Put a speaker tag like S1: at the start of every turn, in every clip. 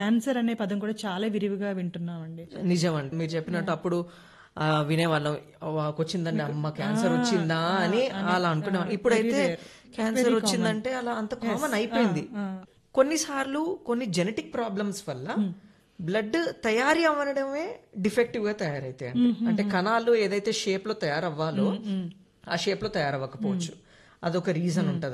S1: Cancer అనే పదం కూడా చాలా విరివిగా వింటున్నామండి
S2: నిజం అండి మీరు చెప్పినట్టు అప్పుడు ఆ, వినేవాళ్ళం "వాకు వచ్చిందండి అమ్మ క్యాన్సర్ వచ్చిందా అని అలా అనుకునేవాళ్ళం ఇప్పుడైతే క్యాన్సర్ వచ్చిందంటే అలా అంత కామన్ అయిపోయింది కొన్నిసార్లు కొన్ని జెనెటిక్ ప్రాబ్లమ్స్ వల్ల బ్లడ్ తయారీ అవ్వడమే డిఫెక్టివ్ గా తయారైతాయి అంటే కణాలు ఏదైతే షేప్ లో తయారవ్వాలో ఆ షేప్ లో తయారవ్వకపోవచ్చు అదొక రీజన్ ఉంటది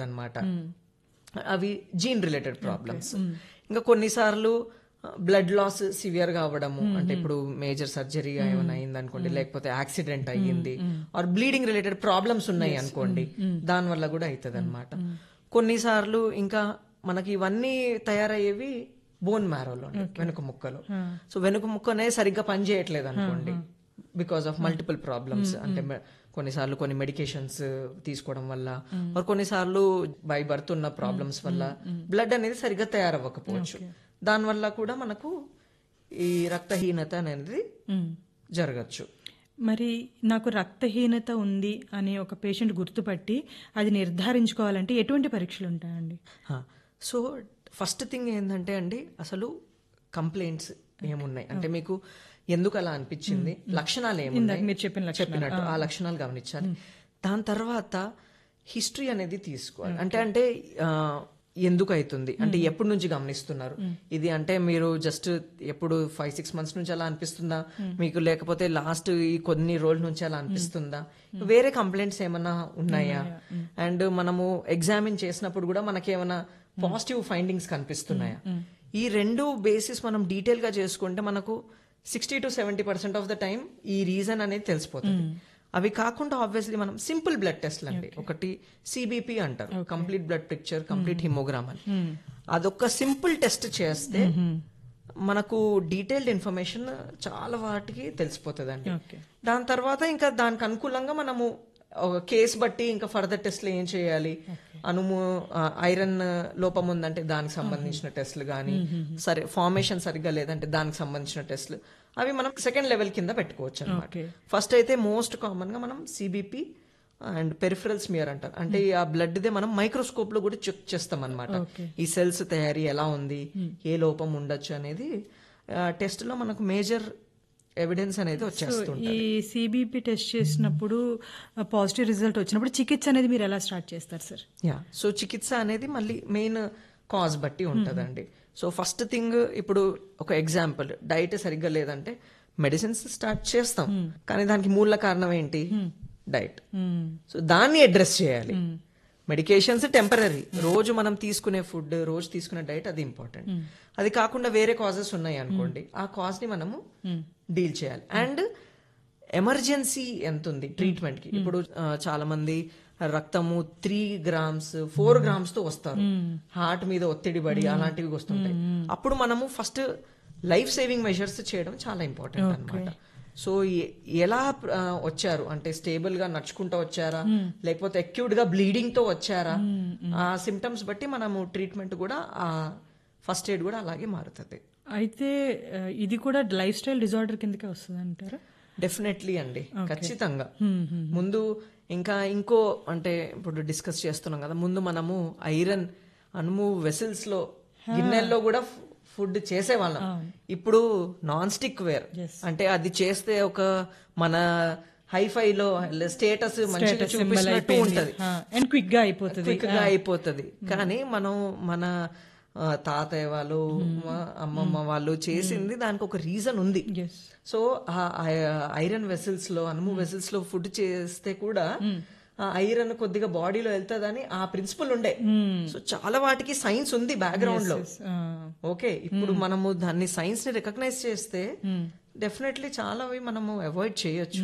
S2: అవి జీన్ రిలేటెడ్ ప్రాబ్లమ్స్ ఇంకా కొన్నిసార్లు బ్లడ్ లాస్ సివియర్ గా అవ్వడము అంటే ఇప్పుడు మేజర్ సర్జరీ ఏమైనా అయింది అనుకోండి లేకపోతే యాక్సిడెంట్ అయ్యింది ఆర్ బ్లీడింగ్ రిలేటెడ్ ప్రాబ్లమ్స్ ఉన్నాయి అనుకోండి దాని వల్ల కూడా అవుతుంది అనమాట కొన్నిసార్లు ఇంకా మనకి ఇవన్నీ తయారయ్యేవి బోన్ మ్యారోలో వెనుక ముక్కలో సో వెనుక ముక్క అనేది సరిగ్గా పనిచేయట్లేదు అనుకోండి బికాస్ ఆఫ్ మల్టిపుల్ ప్రాబ్లమ్స్ అంటే మె- కొన్నిసార్లు కొన్ని మెడికేషన్స్ తీసుకోవడం వల్ల మరి కొన్నిసార్లు బై బర్త్ ఉన్న ప్రాబ్లమ్స్ వల్ల బ్లడ్ అనేది సరిగ్గా తయారవ్వకపోవచ్చు దానివల్ల కూడా మనకు ఈ రక్తహీనత అనేది
S1: మ్మ్.
S2: జరగచ్చు
S1: మరి నాకు రక్తహీనత ఉంది అని ఒక పేషెంట్ గుర్తుపట్టి అది నిర్ధారించుకోవాలంటే ఎటువంటి పరీక్షలు ఉంటాయండి
S2: సో ఫస్ట్ థింగ్ ఏంటంటే అండి అసలు కంప్లైంట్స్ ఏమున్నాయి అంటే మీకు ఎందుకు అలా అనిపించింది లక్షణాలు ఏమున్నాయి
S1: మీరు చెప్పిన లక్షణాలు.
S2: చెప్పినట్టు ఆ లక్షణాలు గమనించాలి దాని తర్వాత హిస్టరీ అనేది తీసుకోవాలి అంటే అంటే ఆ, ఎందుకు అవుతుంది అంటే ఎప్పటి నుంచి గమనిస్తున్నారు ఇది అంటే మీరు జస్ట్ ఎప్పుడు ఫైవ్ సిక్స్ మంత్స్ నుంచి అలా అనిపిస్తుందా మీకు లేకపోతే లాస్ట్ ఈ కొన్ని రోజుల నుంచి అలా అనిపిస్తుందా వేరే కంప్లైంట్స్ ఏమైనా ఉన్నాయా అండ్ మనము ఎగ్జామిన్ చేసినప్పుడు కూడా మనకి ఏమైనా పాజిటివ్ ఫైండింగ్స్ కనిపిస్తున్నాయా ఈ రెండు బేసిస్ మనం డీటెయిల్ గా చేసుకుంటే మనకు sixty to seventy percent of the time ఈ రీజన్ అనేది తెలిసిపోతుంది అవి కాకుండా ఆబ్వియస్లీ మనం సింపుల్ బ్లడ్ టెస్ట్లు అండి ఒకటి సిబిపి అంటారు complete blood picture complete haemogram అని అదొక సింపుల్ టెస్ట్ చేస్తే మనకు డీటెయిల్డ్ ఇన్ఫర్మేషన్ చాలా వాటికి తెలిసిపోతుంది అండి
S1: ఓకే
S2: దాని తర్వాత ఇంకా దానికి అనుకూలంగా మనము ఒక కేసు బట్టి ఇంకా ఫర్దర్ టెస్ట్లు ఏం చేయాలి అనుము ఆ, ఐరన్ లోపం ఉందంటే దానికి సంబంధించిన టెస్ట్లు కానీ సరే ఫార్మేషన్ సరిగ్గా లేదంటే దానికి సంబంధించిన టెస్ట్లు అవి మనం సెకండ్ లెవెల్ కింద పెట్టుకోవచ్చు అనమాట
S1: Okay.
S2: ఫస్ట్ అయితే మోస్ట్ కామన్ గా మనం సిబిపి అండ్ పెరిఫరల్ స్మియర్ అంటారు అంటే ఆ బ్లడ్ దే మనం మైక్రోస్కోప్ లో కూడా చెక్ చేస్తాం అనమాట
S1: Okay.
S2: ఈ సెల్స్ తయారీ ఎలా ఉంది ఏ లోపం ఉండొచ్చు అనేది టెస్ట్ లో మనకు మేజర్ ఎవిడెన్స్ అనేది వచ్చేస్తుంది
S1: ఈ సిబిపి టెస్ట్ చేసినప్పుడు పాజిటివ్ రిజల్ట్ వచ్చినప్పుడు చికిత్స అనేది మీరు ఎలా స్టార్ట్ చేస్తారు సార్
S2: యా సో చికిత్స అనేది మళ్ళీ మెయిన్ కాజ్ బట్టి ఉంటుందండి సో ఫస్ట్ థింగ్ ఇప్పుడు ఒక ఎగ్జాంపుల్ డైట్ సరిగ్గా లేదంటే మెడిసిన్స్ స్టార్ట్ చేస్తాం కానీ దానికి మూల కారణం ఏంటి డైట్ సో దాన్ని అడ్రస్ చేయాలి మెడికేషన్స్ టెంపరీ రోజు మనం తీసుకునే ఫుడ్ రోజు తీసుకునే డైట్ అది ఇంపార్టెంట్ అది కాకుండా వేరే కాజెస్ ఉన్నాయి అనుకోండి ఆ కాజ్ ని మనము డీల్ చేయాలి అండ్ ఎమర్జెన్సీ ఎంత ఉంది ట్రీట్మెంట్ కి ఇప్పుడు ఆ, చాలా మంది రక్తము త్రీ గ్రామ్స్ ఫోర్ గ్రామ్స్ తో వస్తారు హార్ట్ మీద ఒత్తిడి పడి అలాంటివి వస్తుంటాయి అప్పుడు మనము ఫస్ట్ లైఫ్ సేవింగ్ మెజర్స్ చేయడం చాలా ఇంపార్టెంట్ అన్నమాట సో ఎ- ఎలా ఆ, వచ్చారు అంటే స్టేబుల్ గా నడుచుకుంటూ వచ్చారా లేకపోతే అక్యూట్ గా బ్లీడింగ్ తో వచ్చారా ఆ సిమ్టమ్స్ బట్టి మనము ట్రీట్మెంట్ కూడా ఆ ఫస్ట్ ఎయిడ్ కూడా అలాగే మారుతుంది
S1: అయితే ఆ, ఇది కూడా లైఫ్ స్టైల్ డిజార్డర్ కిందకే వస్తుంది అంటారా
S2: డెఫినెట్లీ అండి ఖచ్చితంగా ముందు ఇంకా ఇంకో అంటే ఇప్పుడు డిస్కస్ చేస్తున్నాం కదా ముందు మనము ఐరన్ అనుము వెసిల్స్ లో గిన్నెల్లో కూడా ఫుడ్ చేసేవాళ్ళం ఇప్పుడు నాన్ స్టిక్ వేర్ అంటే అది చేస్తే ఒక మన హైఫై లో స్టేటస్ మంచిగా చూపిస్తున్నట్టు ఉంటది
S1: అండ్ క్విక్ గా అయిపోతుంది
S2: క్విక్ గా అయిపోతుంది కానీ మనం మన ఆ, తాతయ్య వాళ్ళు మా అమ్మమ్మ వాళ్ళు చేసింది దానికి ఒక రీజన్ ఉంది
S1: ఎస్
S2: సో ఆ ఐరన్ వెసిల్స్ లో అనుము వెసిల్స్ లో ఫుడ్ చేస్తే కూడా ఆ ఐరన్ కొద్దిగా బాడీలో వెళ్తుందని ఆ ప్రిన్సిపల్ ఉండే సో చాలా వాటికి సైన్స్ ఉంది బ్యాక్గ్రౌండ్ లో ఓకే ఇప్పుడు మనము దాన్ని సైన్స్ ని రికగ్నైజ్ చేస్తే డెఫినెట్లీ చాలా అవి మనము అవాయిడ్ చేయొచ్చు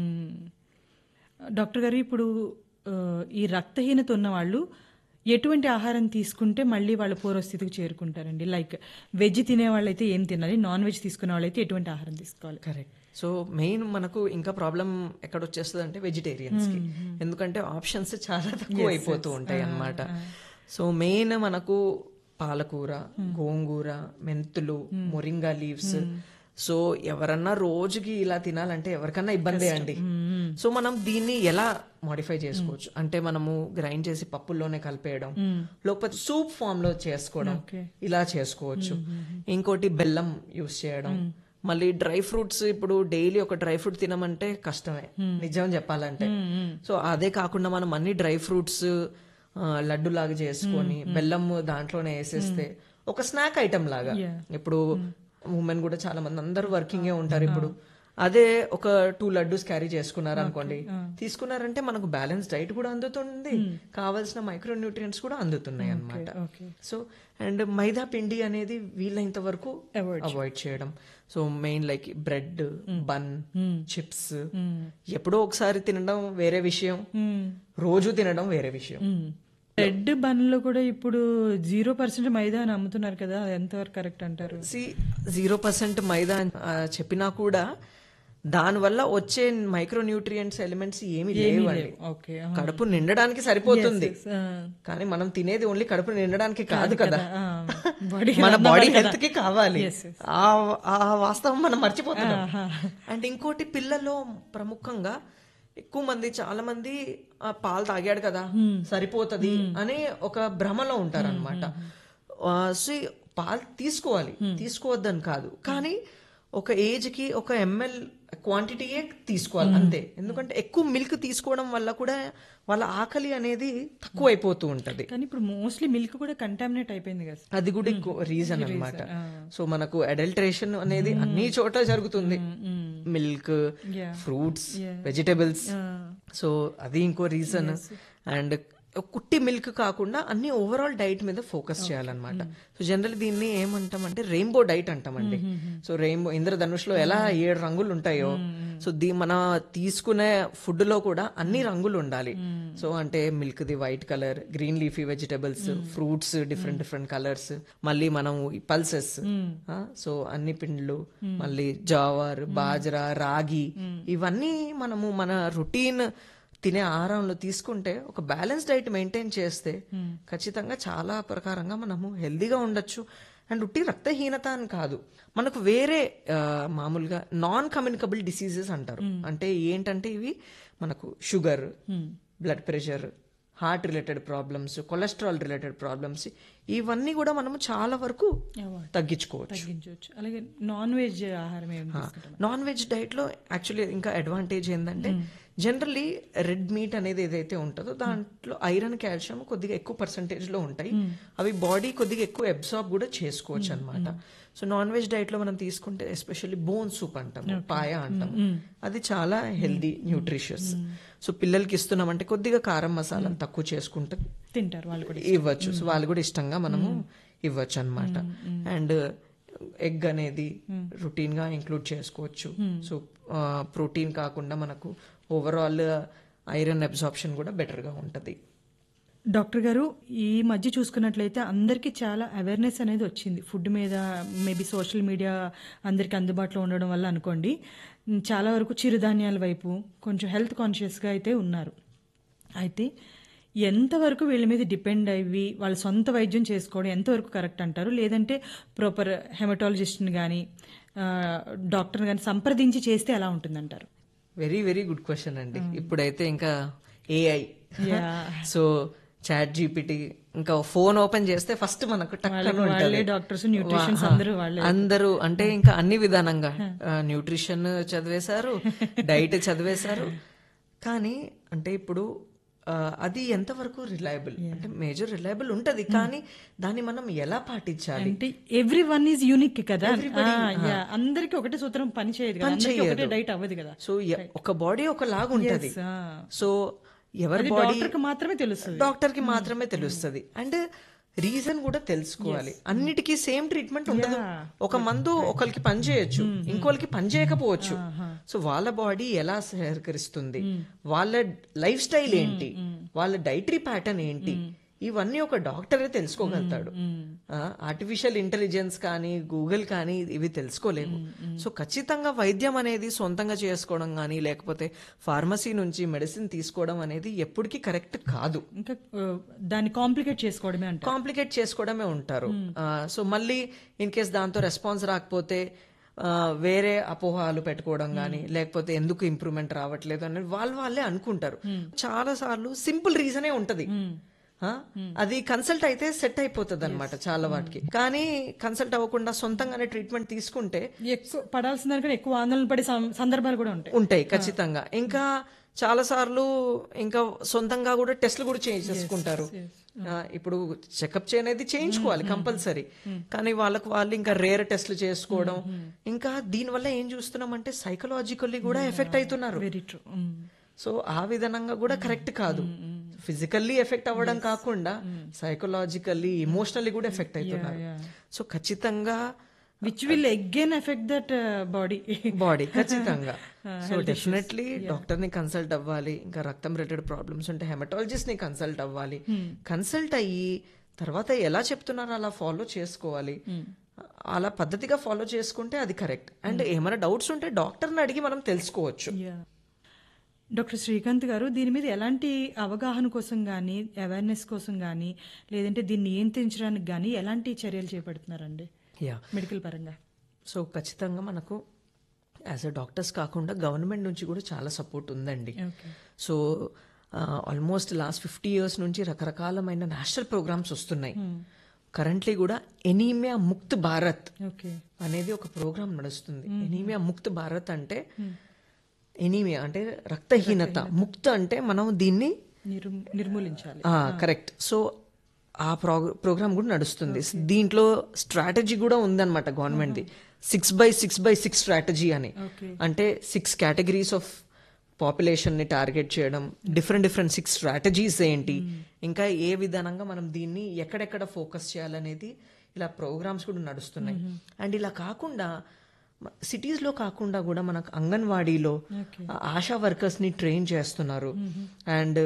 S1: డాక్టర్ గారు ఇప్పుడు ఆ, ఈ రక్తహీనత ఉన్న వాళ్ళు ఎటువంటి ఆహారం తీసుకుంటే మళ్ళీ వాళ్ళ పూర్వస్థితికి చేరుకుంటారండి లైక్ వెజ్ తినే వాళ్ళైతే ఏం తినాలి నాన్ వెజ్ తీసుకునే వాళ్ళైతే ఎటువంటి ఆహారం తీసుకోవాలి
S2: కరెక్ట్ సో మెయిన్ మనకు ఇంకా ప్రాబ్లం ఎక్కడ వచ్చేస్తుంది అంటే వెజిటేరియన్స్ కి ఎందుకంటే ఆప్షన్స్ చాలా తక్కువ అయిపోతూ ఉంటాయి అన్నమాట సో మెయిన్ మనకు పాలకూర గోంగూర మెంతులు మొరింగా లీవ్స్ సో ఎవరన్నా రోజుకి ఇలా తినాలంటే ఎవరికన్నా ఇబ్బందే అండి సో మనం దీన్ని ఎలా మాడిఫై చేసుకోవచ్చు అంటే మనము గ్రైండ్ చేసి పప్పుల్లోనే కలిపేయడం లేకపోతే సూప్ ఫామ్ లో చేసుకోవడం ఇలా చేసుకోవచ్చు ఇంకోటి బెల్లం యూస్ చేయడం మళ్ళీ డ్రై ఫ్రూట్స్ ఇప్పుడు డైలీ ఒక డ్రై ఫ్రూట్ తినమంటే కష్టమే నిజం చెప్పాలంటే సో అదే కాకుండా మనం అన్ని డ్రై ఫ్రూట్స్ లడ్డు లాగా చేసుకొని బెల్లం దాంట్లోనే వేసేస్తే ఒక స్నాక్ ఐటమ్ లాగా ఇప్పుడు ఉమెన్ కూడా చాలా మంది అందరూ వర్కింగ్ ఉంటారు ఇప్పుడు అదే ఒక టూ లడ్డూస్ క్యారీ చేసుకున్నారు అనుకోండి తీసుకున్నారంటే మనకు బ్యాలెన్స్ డైట్ కూడా అందుతుంది కావాల్సిన మైక్రో న్యూట్రియంట్స్ కూడా అందుతున్నాయి అన్నమాట
S1: ఓకే
S2: సో అండ్ మైదా పిండి అనేది వీలైనంత వరకు అవాయిడ్ చేయడం so main like bread bun chips ఎప్పుడో ఒకసారి తినడం వేరే విషయం రోజు తినడం వేరే విషయం
S1: రెడ్ బన్లో కూడా ఇప్పుడు జీరో పర్సెంట్ మైదా అని అమ్ముతున్నారు కదా అది ఎంతవరకు కరెక్ట్ అంటారు
S2: సి జీరో పర్సెంట్ మైదా అని, ఆ, చెప్పినా కూడా దానివల్ల వచ్చే మైక్రో న్యూట్రియంట్స్ ఎలిమెంట్స్ ఏమి లేవండి
S1: ఓకే
S2: కడుపు నిండడానికి సరిపోతుంది
S1: ఆ.
S2: కానీ మనం తినేది ఓన్లీ కడుపు నిండడానికి కాదు కదా
S1: ఆ, బాడీ
S2: మన బాడీ హెల్త్ కి కావాలి ఆ ఆ వాస్తవం మనం మర్చిపోతున్నాం అండ్ ఇంకోటి పిల్లల్లో ప్రముఖంగా ఎక్కువ మంది చాలా మంది ఆ పాలు తాగాడు కదా సరిపోతది అనే ఒక భ్రమలో ఉంటారు అనమాట పాలు తీసుకోవాలి తీసుకోవద్దని కాదు కానీ ఒక ఏజ్ కి ఒక ఎంఎల్ క్వాంటిటీయే తీసుకోవాలి అంతే ఎందుకంటే ఎక్కువ మిల్క్ తీసుకోవడం వల్ల కూడా వాళ్ళ ఆకలి అనేది తక్కువ అయిపోతూ ఉంటది
S1: కానీ ఇప్పుడు మోస్ట్లీ మిల్క్ కూడా కంటామినేట్ అయిపోయింది కదా
S2: అది కూడా ఇంకో రీజన్ అన్నమాట సో మనకు అడల్టరేషన్ అనేది అన్ని చోట్ల జరుగుతుంది milk
S1: Yeah.
S2: Fruits vegetables so అది ఇంకో రీజన్ అండ్ కుట్టి మిల్క్ కాకుండా అన్ని ఓవరాల్ డైట్ మీద ఫోకస్ చేయాలన్నమాట సో జనరల్ దీన్ని ఏమంటామంటే రెయిన్బో డైట్ అంటామండి సో రెయిన్బో ఇంద్రధనుష్లో ఎలా ఏడు రంగులు ఉంటాయో సో దీ మన తీసుకునే ఫుడ్ లో కూడా అన్ని రంగులు ఉండాలి సో అంటే milk the white colour green leafy vegetables fruits different different colours మళ్ళీ మనం పల్సెస్ సో అన్ని పిండ్లు మళ్ళీ జావర్ బాజ్రా రాగి ఇవన్నీ మనము మన రొటీన్ తినే ఆహారంలో తీసుకుంటే ఒక బ్యాలెన్స్ డైట్ మెయింటైన్ చేస్తే ఖచ్చితంగా చాలా ప్రకారంగా మనము హెల్దీగా ఉండొచ్చు అండ్ ఉట్టి రక్తహీనత అని కాదు మనకు వేరే ఆ, మామూలుగా నాన్ కమ్యూనికబుల్ డిసీజెస్ అంటారు అంటే ఏంటంటే ఇవి మనకు sugar blood pressure heart related problems cholesterol related problems ఇవన్నీ కూడా మనము చాలా వరకు తగ్గించుకోవచ్చు
S1: తగ్గించవచ్చు అలాగే నాన్ వెజ్ ఆహారం ఏమి తీసుకుంటాం
S2: నాన్ వెజ్ డైట్ లో యాక్చువల్లీ ఇంకా అడ్వాంటేజ్ ఏంటంటే జనరల్లీ రెడ్ మీట్ అనేది ఏదైతే ఉంటుందో దాంట్లో ఐరన్ కాల్షియం కొద్దిగా ఎక్కువ పర్సంటేజ్ లో ఉంటాయి అవి బాడీ కొద్దిగా ఎక్కువ అబ్సార్బ్ కూడా చేసుకోవచ్చు అనమాట సో నాన్ వెజ్ డైట్ లో మనం తీసుకుంటే ఎస్పెషల్లీ బోన్ సూప్ అంటాము పాయ అంటాము అది చాలా హెల్దీ న్యూట్రిషియస్ సో పిల్లలకి ఇస్తున్నామంటే కొద్దిగా కారం మసాలా తక్కువ చేసుకుంటే
S1: తింటారు వాళ్ళు కూడా
S2: ఇవ్వచ్చు సో వాళ్ళు కూడా ఇష్టంగా మనము ఇవ్వచ్చు అనమాట అండ్ ఎగ్ అనేది రొటీన్ గా ఇంక్లూడ్ చేసుకోవచ్చు సో ప్రోటీన్ కాకుండా మనకు ఓవరాల్ ఐరన్ అబ్సార్ప్షన్ కూడా బెటర్ గా ఉంటది
S1: డాక్టర్ గారు ఈ మధ్య చూసుకున్నట్లయితే అందరికీ చాలా అవేర్నెస్ అనేది వచ్చింది ఫుడ్ మీద మేబీ సోషల్ మీడియా అందరికీ అందుబాటులో ఉండడం వల్ల అనుకోండి ఉమ్, చాలా వరకు చిరుధాన్యాల వైపు కొంచెం హెల్త్ కాన్షియస్గా అయితే ఉన్నారు అయితే ఎంతవరకు వీళ్ళ మీద డిపెండ్ అయ్యి వాళ్ళ సొంత వైద్యం చేసుకోవడం ఎంతవరకు కరెక్ట్ అంటారు లేదంటే ప్రాపర్ హెమటాలజిస్ట్ని కానీ డాక్టర్ని కానీ సంప్రదించి చేస్తే ఎలా ఉంటుందంటారు
S2: వెరీ వెరీ గుడ్ క్వశ్చన్ అండి ఇప్పుడైతే ఇంకా AI
S1: Yeah.
S2: So chat GPT ఇంకా ఫోన్ ఓపెన్ చేస్తే ఫస్ట్ మనకు టక్కన
S1: వాళ్ళే
S2: ఉంటది.
S1: డాక్టర్స్ న్యూట్రిషన్స్
S2: వా-
S1: అందరూ వాళ్ళే
S2: అందరూ అంటే ఇంకా అన్ని విధానంగా న్యూట్రిషన్ చదివేశారు డైట్ చదివేశారు కానీ అంటే ఇప్పుడు ఆ, అది ఎంతవరకు రిలయబుల్ అంటే మేజర్ రిలయబుల్ ఉంటది కానీ దాన్ని మనం ఎలా పాటించాలి
S1: అంటే ఎవ్రీ వన్ ఈజ్ యూనిక్ కదా అందరికి ఒకటే సూత్రం పని చేయదు కదా అందరికీ ఒకటే డైట్ అవ్వదు కదా
S2: సో ఎ- ఒక బాడీ ఒక లాగా ఉంటది
S1: Yes, ah.
S2: సో ఎవరి బాడీ
S1: డాక్టర్కి మాత్రమే తెలుస్తుంది
S2: డాక్టర్ కి మాత్రమే తెలుస్తుంది అండ్ రీజన్ కూడా తెలుసుకోవాలి అన్నిటికీ సేమ్ ట్రీట్మెంట్ ఉండదు ఒక మందు ఒకరికి పని చేయొచ్చు ఇంకోరికి పని చేయకపోవచ్చు సో వాళ్ళ బాడీ ఎలా సహకరిస్తుంది వాళ్ళ లైఫ్ స్టైల్ ఏంటి వాళ్ళ డైటరీ ప్యాటర్న్ ఏంటి ఇవన్నీ ఒక డాక్టరే తెలుసుకోగలుగుతాడు ఆర్టిఫిషియల్ ఇంటెలిజెన్స్ కానీ గూగుల్ కానీ ఇవి తెలుసుకోలేవు సో ఖచ్చితంగా వైద్యం అనేది సొంతంగా చేసుకోవడం కానీ లేకపోతే ఫార్మసీ నుంచి మెడిసిన్ తీసుకోవడం అనేది ఎప్పటికీ కరెక్ట్ కాదు
S1: ఇంకా ఆ, దాన్ని కాంప్లికేట్ చేసుకోవడమే అంటారు
S2: కాంప్లికేట్ చేసుకోవడమే ఉంటారు సో మళ్ళీ ఇన్ కేస్ దాంతో రెస్పాన్స్ రాకపోతే ఆ, వేరే అపోహాలు పెట్టుకోవడం కానీ లేకపోతే ఎందుకు ఇంప్రూవ్మెంట్ రావట్లేదు అనేది వాళ్ళు వాళ్ళే అనుకుంటారు చాలా సార్లు సింపుల్ రీజనే ఉంటది ఆ? అది కన్సల్ట్ అయితే సెట్ అయిపోతుంది అనమాట చాలా వాటికి కానీ కన్సల్ట్ అవ్వకుండా సొంతంగానే ట్రీట్మెంట్ తీసుకుంటే
S1: ఎక్కువ పడాల్సిన దానికంటే ఎక్కువ ఆందోళన పడే సం- సందర్భాలు కూడా ఉంటాయి
S2: ఉంటాయి ఖచ్చితంగా ఇంకా చాలా సార్లు ఇంకా సొంతంగా కూడా టెస్ట్లు కూడా చేయించేసుకుంటారు ఆ, ఇప్పుడు చెకప్ అనేది చేయించుకోవాలి కంపల్సరీ కానీ వాళ్ళకు వాళ్ళు ఇంకా రేర్ టెస్ట్లు చేసుకోవడం ఇంకా దీనివల్ల ఏం చూస్తున్నామంటే సైకలాజికల్లీ కూడా ఎఫెక్ట్ అవుతున్నారు
S1: వెరీ ట్రూ
S2: సో ఆ విధానంగా కూడా కరెక్ట్ కాదు ఫిజికల్లీ ఎఫెక్ట్ అవ్వడం కాకుండా సైకలాజికల్లీ ఇమోషనల్లీ కూడా ఎఫెక్ట్ అవుతున్నారు సో ఖచ్చితంగా
S1: which will again effect that body
S2: body ఖచ్చితంగా సో డెఫినెట్లీ డాక్టర్ ని కన్సల్ట్ అవ్వాలి ఇంకా రక్తం రిలేటెడ్ ప్రాబ్లమ్స్ ఉంటే హెమటాలజిస్ట్ ని కన్సల్ట్ అవ్వాలి కన్సల్ట్ అయ్యి తర్వాత ఎలా చెప్తున్నారో అలా ఫాలో చేసుకోవాలి అలా పద్ధతిగా ఫాలో చేసుకుంటే అది కరెక్ట్ అండ్ ఏమైనా డౌట్స్ ఉంటే డాక్టర్ని అడిగి మనం తెలుసుకోవచ్చు
S1: డాక్టర్ శ్రీకాంత్ గారు దీని మీద ఎలాంటి అవగాహన కోసం కానీ అవేర్నెస్ కోసం కానీ లేదంటే దీన్ని నియంత్రించడానికి కానీ ఎలాంటి చర్యలు చేపడుతున్నారండి
S2: యా
S1: మెడికల్ పరంగా
S2: సో ఖచ్చితంగా మనకు యాజ్ అ డాక్టర్స్ కాకుండా గవర్నమెంట్ నుంచి కూడా చాలా సపోర్ట్ ఉందండి
S1: okay
S2: so almost last fifty years నుంచి రకరకాలమైన నేషనల్ ప్రోగ్రామ్స్ వస్తున్నాయి కరెంట్లీ కూడా ఎనీమియా ముక్త్ భారత్
S1: ఓకే
S2: అనేది ఒక ప్రోగ్రామ్ నడుస్తుంది ఎనీమియా ముక్త్ భారత్ అంటే ఎనీమియా అంటే రక్తహీనత ముక్త అంటే మనం దీన్ని
S1: నిరు నిర్మూలించాలి
S2: కరెక్ట్ సో ఆ ప్రో ప్రోగ్రామ్ కూడా నడుస్తుంది దీంట్లో స్ట్రాటజీ కూడా ఉందన్నమాట గవర్నమెంట్ది six by six by six strategy అని
S1: ఓకే
S2: అంటే సిక్స్ కేటగిరీస్ ఆఫ్ పాపులేషన్ ని టార్గెట్ చేయడం డిఫరెంట్ డిఫరెంట్ సిక్స్ స్ట్రాటజీస్ ఏంటి ఇంకా ఏ విధానంగా మనం దీన్ని ఎక్కడెక్కడ ఫోకస్ చేయాలనేది ఇలా ప్రోగ్రామ్స్ కూడా నడుస్తున్నాయి అండ్ ఇలా కాకుండా సిటీస్ లో కాకుండా కూడా మనకు అంగన్వాడీలో ఆ ఆశా వర్కర్స్ ని ట్రైన్ చేస్తున్నారు అండ్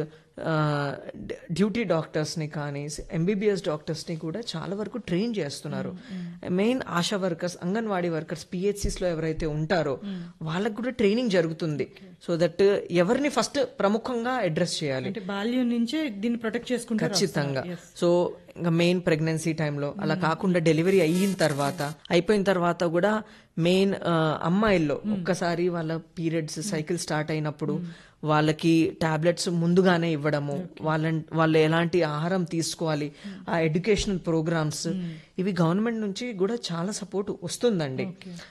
S2: డ్యూటీ డాక్టర్స్ ని కానీ ఎంబీబీఎస్ డాక్టర్స్ ని కూడా చాలా వరకు ట్రైన్ చేస్తున్నారు main ASHA workers anganwadi workers PHCs లో ఎవరైతే ఉంటారో వాళ్ళకు కూడా ట్రైనింగ్ జరుగుతుంది సో దట్ ఎవరిని ఫస్ట్ ప్రముఖంగా అడ్రస్ చేయాలి
S1: అంటే బాల్యం నుంచే దీన్ని ప్రొటెక్ట్ చేసుకుంటారు
S2: ఖచ్చితంగా సో ఇంకా మెయిన్ ప్రెగ్నెన్సీ టైంలో అలా కాకుండా డెలివరీ అయిన తర్వాత అయిపోయిన తర్వాత కూడా మెయిన్ అమ్మాయిల్లో ఒక్కసారి వాళ్ళ పీరియడ్స్ సైకిల్ స్టార్ట్ అయినప్పుడు వాళ్ళకి టాబ్లెట్స్ ముందుగానే ఇవ్వడము వాళ్ళ వాళ్ళు ఎలాంటి ఆహారం తీసుకోవాలి ఆ ఎడ్యుకేషనల్ ప్రోగ్రామ్స్ ఇవి గవర్నమెంట్ నుంచి కూడా చాలా సపోర్ట్ వస్తుందండి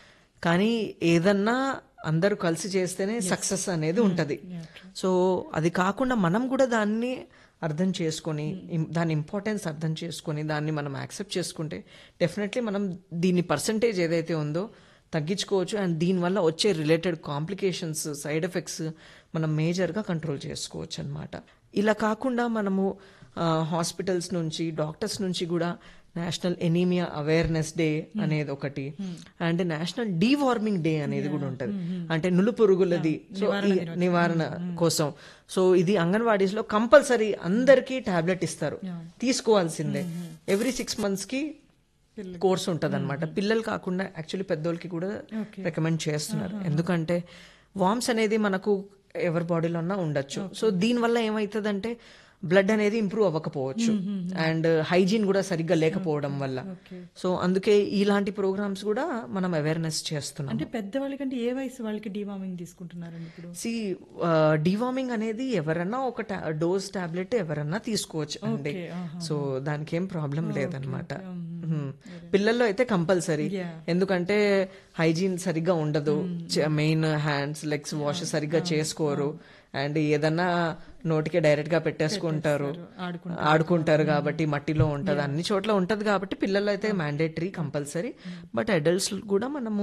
S2: కానీ ఏదన్నా అందరూ కలిసి చేస్తేనే సక్సెస్ అనేది ఉంటది సో అది కాకుండా మనం కూడా దాన్ని అర్థం చేసుకొని ఇం- దాని ఇంపార్టెన్స్ అర్థం చేసుకొని దాన్ని మనం యాక్సెప్ట్ చేసుకుంటే డెఫినెట్లీ మనం దీని పర్సంటేజ్ ఏదైతే ఉందో తగ్గించుకోవచ్చు అండ్ దీనివల్ల వచ్చే రిలేటెడ్ కాంప్లికేషన్స్ సైడ్ ఎఫెక్ట్స్ మనం మేజర్గా కంట్రోల్ చేసుకోవచ్చు అనమాట ఇలా కాకుండా మనము హాస్పిటల్స్ నుంచి డాక్టర్స్ నుంచి కూడా నేషనల్ ఎనీమియా అవేర్నెస్ డే అనేది ఒకటి అండ్ నేషనల్ డీవార్మింగ్ డే అనేది కూడా ఉంటది అంటే నులు పురుగులది సో ఈ నివారణ కోసం సో ఇది అంగన్వాడీస్ లో కంపల్సరీ అందరికీ టాబ్లెట్ ఇస్తారు తీసుకోవాల్సిందే ఎవ్రీ సిక్స్ మంత్స్ కి కోర్స్ ఉంటది అనమాట పిల్లలు కాకుండా యాక్చువల్లీ పెద్దోళ్ళకి కూడా రికమెండ్ చేస్తున్నారు ఎందుకంటే వామ్స్ అనేది మనకు ఎవరి బాడీలో ఉన్నా ఉండొచ్చు సో దీనివల్ల ఏమవుతుందంటే బ్లడ్ అనేది ఇంప్రూవ్ అవ్వకపోవచ్చు అండ్ హైజీన్ కూడా సరిగ్గా లేకపోవడం వల్ల సో అందుకే ఇలాంటి ప్రోగ్రామ్స్ కూడా మనం అవేర్నెస్ చేస్తున్నాం
S1: అంటే పెద్దవాళ్ళకంటే ఏ వయసు వాళ్ళకి డివార్మింగ్ తీసుకుంటున్నారండి ఇప్పుడు
S2: సి డివార్మింగ్ అనేది ఎవరన్నా ఒక డోస్ టాబ్లెట్ ఎవరన్నా తీసుకోవచ్చు అండి సో దానికి ఏం ప్రాబ్లం లేదనమాట మ్మ్. పిల్లల్లో అయితే కంపల్సరీ ఎందుకంటే హైజీన్ సరిగ్గా ఉండదు మెయిన్ హ్యాండ్స్ లెగ్స్ వాష్ సరిగ్గా చేసుకోరు అండ్ ఏదన్నా నోటికి డైరెక్ట్ గా పెట్టేసుకుంటారు ఆడుకుంటారు కాబట్టి మట్టిలో ఉంటది అన్ని చోట్ల ఉంటది కాబట్టి పిల్లలు అయితే మ్యాండేటరీ కంపల్సరీ బట్ అడల్ట్స్ కూడా మనము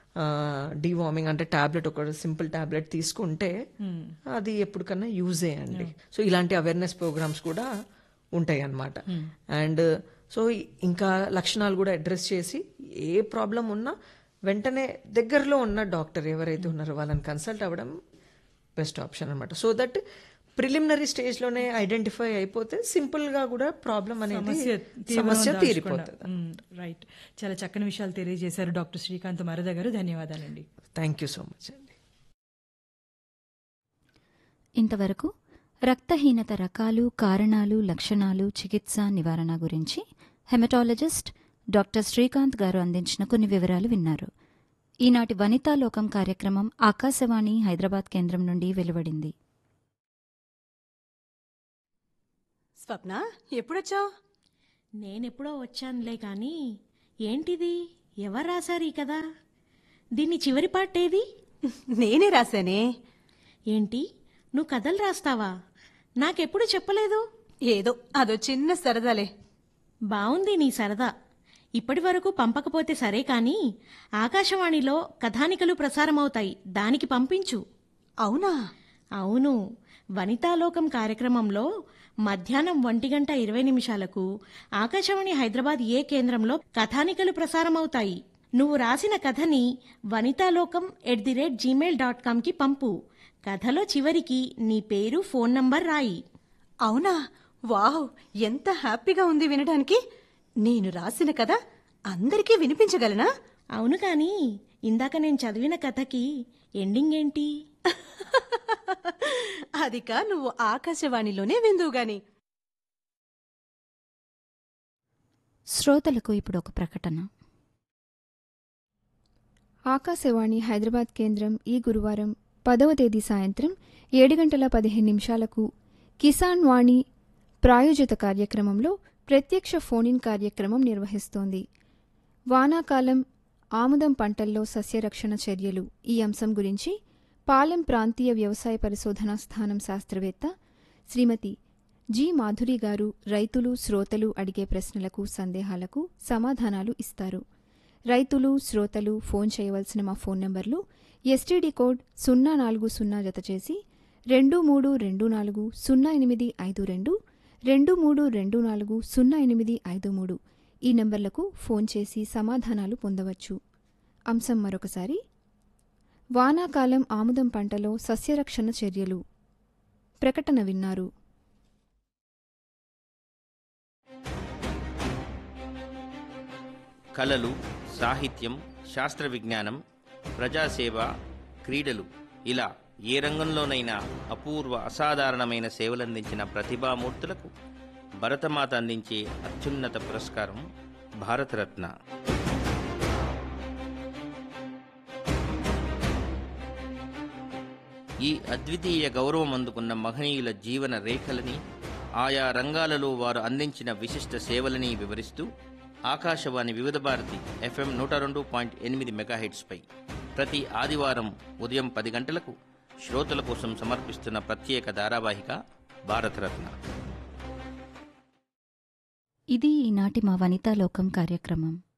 S2: డివార్మింగ్ అంటే టాబ్లెట్ ఒక సింపుల్ టాబ్లెట్ తీసుకుంటే అది ఎప్పటికన్నా యూజ్ చేయండి సో ఇలాంటి అవేర్నెస్ ప్రోగ్రామ్స్ కూడా ఉంటాయి అన్నమాట అండ్ సో ఇంకా లక్షణాలు కూడా అడ్రస్ చేసి ఏ ప్రాబ్లం ఉన్నా వెంటనే దగ్గరలో ఉన్న డాక్టర్ ఎవరైతే ఉన్నారో వాళ్ళని కన్సల్ట్ అవ్వడం బెస్ట్ ఆప్షన్ అనమాట సో దట్ ప్రిలిమినరీ స్టేజ్ లోనే ఐడెంటిఫై అయిపోతే సింపుల్ గా కూడా ప్రాబ్లం అనేది సమస్య తీరిపోతుంది
S1: రైట్ చాలా చక్కని విషయాలు తెలియజేశారు డాక్టర్ శ్రీకాంత్ మరద గారు ధన్యవాదాలండి
S2: థ్యాంక్ యూ సో మచ్ అండి
S3: ఇంతవరకు రక్తహీనత రకాలు కారణాలు లక్షణాలు చికిత్స నివారణ గురించి హెమటాలజిస్ట్ డాక్టర్ శ్రీకాంత్ గారు అందించిన కొన్ని వివరాలు విన్నారు ఈనాటి వనితాలోకం కార్యక్రమం ఆకాశవాణి హైదరాబాద్ కేంద్రం నుండి వెలువడింది
S4: స్వప్న ఎప్పుడొచ్చావు
S5: నేనెప్పుడో వచ్చానులే కానీ ఏంటిది ఎవరు రాశారు ఈ కదా దీన్ని చివరి పాటేది
S4: నేనే రాశానే
S5: ఏంటి నువ్వు కథలు రాస్తావా నాకెప్పుడు చెప్పలేదు
S4: ఏదో అదో చిన్న సరదాలే
S5: బావుంది నీ సరదా ఇప్పటి వరకు పంపకపోతే సరే కానీ ఆకాశవాణిలో కథానికలు ప్రసారమవుతాయి దానికి పంపించు
S4: అవునా
S5: అవును వనితాలోకం కార్యక్రమంలో మధ్యాహ్నం ఒంటి గంట ఇరవై నిమిషాలకు ఆకాశవాణి హైదరాబాద్ ఏ కేంద్రంలో కథానికలు ప్రసారమవుతాయి నువ్వు రాసిన కథని Vanitalokam at the rate Gmail dot కామ్కి పంపు కథలో చివరికి నీ పేరు ఫోన్ నంబర్ రాయి
S4: అవునా వావ్ ఎంత హ్యాపీగా ఉంది వినడానికి నేను రాసిన కథ అందరికీ వినిపించగలనా
S5: అవును కానీ ఇందాక నేను చదివిన కథకి ఎండింగ్ ఏంటి
S4: అదిక నువ్వు ఆకాశవాణిలోనే విందువు గాని
S3: శ్రోతలకు ఇప్పుడు ఒక ప్రకటన
S6: ఆకాశవాణి హైదరాబాద్ కేంద్రం ఈ గురువారం పదవ తేదీ సాయంత్రం ఏడు గంటల పదిహేను నిమిషాలకు కిసాన్ వాణి ప్రాయోజిత కార్యక్రమంలో ప్రత్యక్ష ఫోన్ కార్యక్రమం నిర్వహిస్తోంది వానాకాలం ఆముదం పంటల్లో సస్యరక్షణ చర్యలు ఈ అంశం గురించి పాలెం ప్రాంతీయ వ్యవసాయ పరిశోధనా స్థానం శాస్త్రవేత్త శ్రీమతి జి మాధురి గారు రైతులు శ్రోతలు అడిగే ప్రశ్నలకు సందేహాలకు సమాధానాలు ఇస్తారు రైతులు శ్రోతలు ఫోన్ చేయవలసిన మా ఫోన్ నంబర్లు ఎస్టీడీ కోడ్ సున్నా నాలుగు సున్నా జత చేసి రెండు మూడు రెండు నాలుగు సున్నా ఎనిమిది ఐదు రెండు రెండు మూడు రెండు నాలుగు సున్నా ఎనిమిది ఐదు మూడు ఈ నంబర్లకు ఫోన్ చేసి సమాధానాలు పొందవచ్చు అంశం మరొకసారి వానాకాలం ఆముదం పంటలో సస్యరక్షణ చర్యలు ప్రకటన విన్నారు
S7: కళలు సాహిత్యం శాస్త్ర విజ్ఞానం ప్రజాసేవ క్రీడలు ఇలా ఏ రంగంలోనైనా అపూర్వ అసాధారణమైన సేవలందించిన ప్రతిభామూర్తులకు భరతమాత అందించే అత్యున్నత పురస్కారం భారతరత్న ఈ అద్వితీయ గౌరవం అందుకున్న మహనీయుల జీవన రేఖలని ఆయా రంగాలలో వారు అందించిన విశిష్ట సేవలని వివరిస్తూ ఆకాశవాణి వివిధ భారతి ఎఫ్ఎం నూట రెండు పాయింట్ ఎనిమిది మెగాహెట్స్పై ప్రతి ఆదివారం ఉదయం పది గంటలకు శ్రోతల కోసం సమర్పిస్తున్న ప్రత్యేక ధారావాహిక భారతరత్న
S3: ఇది ఈనాటి మా వనితాలోకం కార్యక్రమం